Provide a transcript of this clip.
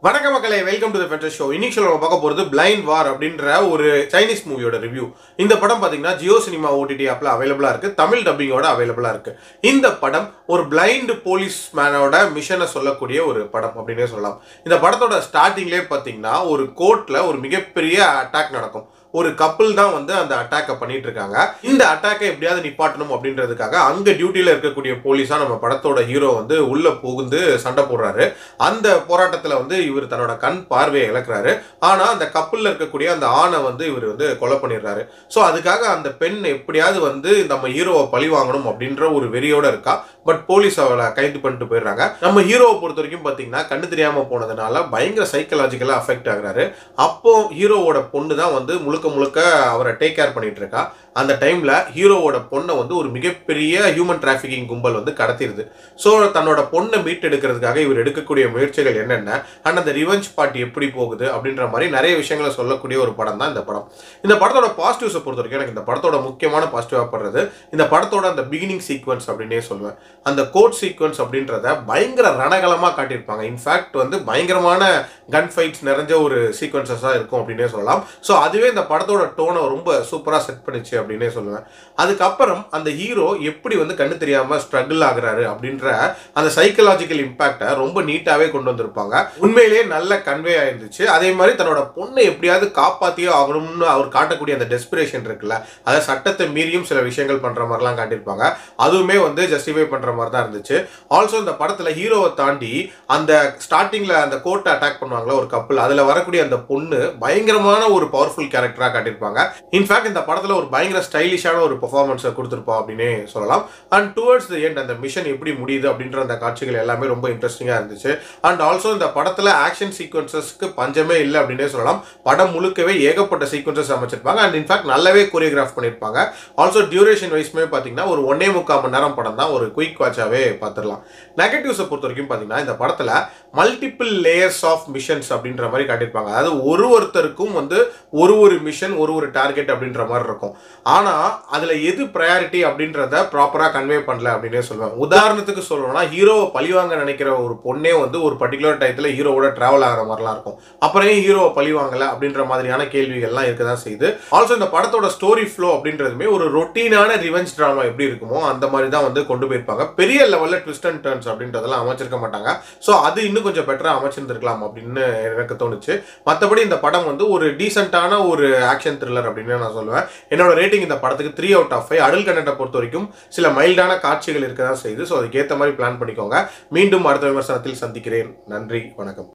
வணக்க மக்களே welcome to the fender show இன்னைக்கு நம்ம பார்க்க போகிறது பிளைண்ட் வார் அப்படின்ற ஒரு சைனீஸ் மூவியோட ரிவ்யூ இந்த படம் பார்த்தீங்கன்னா ஜியோ சினிமா ஓடிடி ஆப்பில் அவைலபிளாக இருக்குது தமிழ் டப்பிங்கோட அவைலபிளாக இருக்குது இந்த படம் ஒரு பிளைண்ட் போலீஸ் மேனோட மிஷனை சொல்லக்கூடிய ஒரு படம் அப்படின்னே சொல்லலாம் இந்த படத்தோட ஸ்டார்டிங்லேயே பார்த்தீங்கன்னா ஒரு கோர்ட்டில் ஒரு மிகப்பெரிய அட்டாக் நடக்கும் ஒரு கப்பல் தான் வந்து அந்த அட்டாக்கை பண்ணிட்டு இருக்காங்க இந்த அட்டாக்கை எப்படியாவது நிப்பாட்டணும் அப்படின்றதுக்காக அங்க டியூட்டியில இருக்கக்கூடிய போலீஸா நம்ம படத்தோட ஹீரோ வந்து உள்ள புகுந்து சண்டை போடுறாரு அந்த போராட்டத்துல வந்து இவர் தன்னோட கண் பார்வையை இழக்கிறாரு ஆனா அந்த கப்பல்ல இருக்கக்கூடிய அந்த ஆணை வந்து இவர் வந்து கொலை பண்ணிடுறாரு ஸோ அதுக்காக அந்த பெண் எப்படியாவது வந்து நம்ம ஹீரோவை பழி வாங்கணும் அப்படின்ற ஒரு வெறியோட இருக்கா பட் போலீஸ் அவளை கைது பண்ணிட்டு போயிடுறாங்க நம்ம ஹீரோவை பொறுத்த வரைக்கும் பார்த்தீங்கன்னா கண்ணு தெரியாம போனதுனால பயங்கர சைக்கலாஜிக்கலா அஃபெக்ட் ஆகுறாரு அப்போ ஹீரோவோட பொண்ணு தான் வந்து முழுக்க முழுக்க அவரை டேக் கேர் பண்ணிட்டு இருக்கா அந்த டைம்ல ஹீரோவோட பொண்ணை வந்து ஒரு மிகப்பெரிய ஹியூமன் டிராஃபிக்கிங் கும்பல் வந்து கடத்திடுது ஸோ தன்னோட பொண்ணை மீட் எடுக்கிறதுக்காக இவர் எடுக்கக்கூடிய முயற்சிகள் என்னென்ன அண்ட் அந்த ரிவெஞ்ச் பார்ட் எப்படி போகுது அப்படின்ற மாதிரி நிறைய விஷயங்களை சொல்லக்கூடிய ஒரு படம் தான் இந்த படம் இந்த படத்தோட பாசிட்டிவ்ஸை பொறுத்த வரைக்கும் எனக்கு இந்த படத்தோட முக்கியமான பாசிட்டிவாக படுறது இந்த படத்தோட அந்த பிகினிங் சீக்வன்ஸ் அப்படின்னே சொல்லுவேன் அந்த கோட் சீக்வன்ஸ் அப்படின்றத பயங்கர ரணகலமாக காட்டியிருப்பாங்க இன்ஃபேக்ட் வந்து பயங்கரமான கன் ஃபைட்ஸ் நிறைஞ்ச ஒரு சீக்வன்சஸாக இருக்கும் அப்படின்னே சொல்லலாம் ஸோ அதுவே இந்த படத்தோட டோனை ரொம்ப சூப்பராக செட் பண்ணிச்சு அப்படின்னே சொல்லுவேன் அதுக்கப்புறம் அந்த ஹீரோ எப்படி வந்து கண்ணு தெரியாமல் ஸ்ட்ரகிள் ஆகுறாரு அப்படின்ற அந்த சைக்கலாஜிக்கல் இம்பாக்டை ரொம்ப நீட்டாகவே கொண்டு வந்திருப்பாங்க உண்மையிலேயே நல்ல கன்வே ஆயிருந்துச்சு அதே மாதிரி தன்னோட பொண்ணை எப்படியாவது காப்பாற்றியே ஆகணும்னு அவர் காட்டக்கூடிய அந்த டெஸ்பிரேஷன் இருக்குல்ல அதை சட்டத்தை மீறியும் சில விஷயங்கள் பண்ணுற மாதிரிலாம் காட்டியிருப்பாங்க அதுவுமே வந்து ஜஸ்டிஃபை பண்ணுற மாதிரி தான் இருந்துச்சு ஆல்சோ இந்த படத்தில் ஹீரோவை தாண்டி அந்த ஸ்டார்டிங்கில் அந்த கோர்ட்டை அட்டாக் பண்ணுவாங்களா ஒரு கப்பல் அதில் வரக்கூடிய அந்த பொண்ணு பயங்கரமான ஒரு பவர்ஃபுல் கேரக்டராக காட்டியிருப்பாங்க இன்ஃபேக்ட் இந்த படத்தில் ஒரு பயங்கர ஸ்டைலிஷான ஒரு பெர்ஃபார்மன்ஸை கொடுத்துருப்போம் அப்படின்னே சொல்லலாம் அண்ட் டுவர்ட்ஸ் தி எண்ட் அந்த மிஷன் எப்படி முடியுது அப்படின்ற அந்த காட்சிகள் எல்லாமே ரொம்ப இன்ட்ரெஸ்டிங்காக இருந்துச்சு அண்ட் ஆல்சோ இந்த படத்தில் ஆக்ஷன் சீக்வன்சஸ்க்கு பஞ்சமே இல்லை அப்படின்னே சொல்லலாம் படம் முழுக்கவே ஏகப்பட்ட சீக்வன்சஸ் அமைச்சிருப்பாங்க அண்ட் இன்ஃபேக்ட் நல்லாவே கோரியோகிராஃப் பண்ணியிருப்பாங்க ஆல்சோ டியூரேஷன் வைஸ்மே பார்த்தீங்கன்னா ஒரு ஒன்னே முக்கால் மணி நேரம் படம் தான் ஒரு குயிக் வாட்சாகவே பார்த்துடலாம் நெகட்டிவ்ஸை பொறுத்த வரைக்கும் பார்த்தீங்கன்னா இந்த படத்தில் மல்டிபிள் லேயர்ஸ் ஆஃப் மிஷன்ஸ் அப்படின்ற மாதிரி காட்டியிருப்பாங்க அதாவது ஒரு ஒருத்தருக்கும் வந்து ஒரு ஒரு மிஷன் ஒரு ஒரு டார்கெட் அப்படின்ற மாதிரி இருக்கும் ஆனால் அதில் எது ப்ரையாரிட்டி அப்படின்றத ப்ராப்பராக கன்வே பண்ணல அப்படின்னே சொல்லுவேன் உதாரணத்துக்கு சொல்லணும்னா ஹீரோவை பழிவாங்க நினைக்கிற ஒரு பொண்ணே வந்து ஒரு பர்டிகுலர் டயத்தில் ஹீரோவோட ட்ராவல் ஆகிற மாதிரிலாம் இருக்கும் அப்புறம் ஏன் ஹீரோவை பழிவாங்கல அப்படின்ற மாதிரியான கேள்விகள்லாம் இருக்க தான் செய்யுது ஆல்சோ இந்த படத்தோட ஸ்டோரி ஃப்ளோ அப்படின்றதுமே ஒரு ரொட்டீனான ரிவெஞ்ச் ட்ராமா எப்படி இருக்குமோ அந்த மாதிரி தான் வந்து கொண்டு போயிருப்பாங்க பெரிய லெவலில் ட்விஸ்ட் அண்ட் டர்ன்ஸ் அப்படின்றதெல்லாம் அமைச்சிருக்க மாட்டாங்க ஸோ அது இன்னும் கொஞ்சம் பெட்டராக அமைச்சிருந்திருக்கலாம் அப்படின்னு எனக்கு தோணுச்சு மற்றபடி இந்த படம் வந்து ஒரு டீசெண்டான ஒரு ஆக்ஷன் த்ரில்லர் அப்படின்னு நான் சொல்லுவேன் என்னோட ரேட்டிங் இந்த படத்துக்கு த்ரீ அவுட் ஆஃப் ஃபைவ் அடல் கண்டென்ட்டை பொறுத்த வரைக்கும் சில மைல்டான காட்சிகள் இருக்க தான் செய்யுது ஸோ அதுக்கேற்ற மாதிரி பிளான் பண்ணிக்கோங்க மீண்டும் அடுத்த விமர்சனத்தில் சந்திக்கிறேன் நன்றி வணக்கம்